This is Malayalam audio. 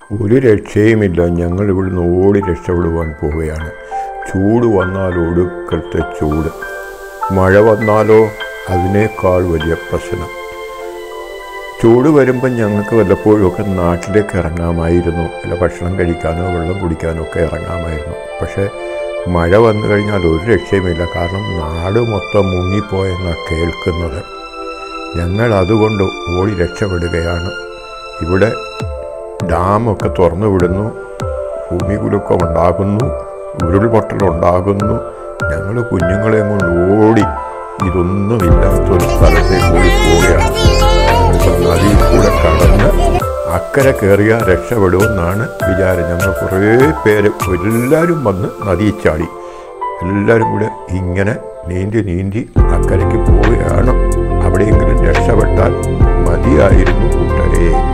ഒരു രക്ഷയുമില്ല ഞങ്ങൾ ഇവിടുന്ന് ഓടി രക്ഷപ്പെടുവാൻ പോവുകയാണ് ചൂട് വന്നാൽ ഒടുക്കത്തെ ചൂട് മഴ വന്നാലോ അതിനേക്കാൾ വലിയ പ്രശ്നം ചൂട് വരുമ്പം ഞങ്ങൾക്ക് വല്ലപ്പോഴും ഒക്കെ നാട്ടിലേക്ക് ഇറങ്ങാമായിരുന്നു അല്ല ഭക്ഷണം കഴിക്കാനോ വെള്ളം കുടിക്കാനോ ഒക്കെ ഇറങ്ങാമായിരുന്നു പക്ഷേ മഴ വന്നു കഴിഞ്ഞാൽ ഒരു രക്ഷയുമില്ല കാരണം നാട് മൊത്തം മുങ്ങിപ്പോയെന്നാണ് കേൾക്കുന്നത് ഞങ്ങൾ അതുകൊണ്ട് ഓടി രക്ഷപ്പെടുകയാണ് ഇവിടെ ഡാമൊക്കെ തുറന്നു വിടുന്നു ഭൂമികുലുക്കം ഉണ്ടാകുന്നു ഉരുൾപൊട്ടലുണ്ടാകുന്നു ഞങ്ങൾ കുഞ്ഞുങ്ങളെയും കൊണ്ട് ഓടി ഇതൊന്നുമില്ലാത്തൊരു സ്ഥലത്തേക്ക് ഓടി പോവുകയാണ് ഞങ്ങളിപ്പോൾ നദിയിൽ കൂടെ കടന്ന് അക്കരെ കയറിയാൽ രക്ഷപ്പെടുമെന്നാണ് വിചാരം ഞങ്ങൾ കുറേ പേര് എല്ലാവരും വന്ന് നദിയിൽ ചാടി എല്ലാവരും കൂടെ ഇങ്ങനെ നീന്തി നീന്തി അക്കരയ്ക്ക് പോവുകയാണ് അവിടെയെങ്കിലും രക്ഷപ്പെട്ടാൽ മതിയായിരുന്നു കൂട്ടരേ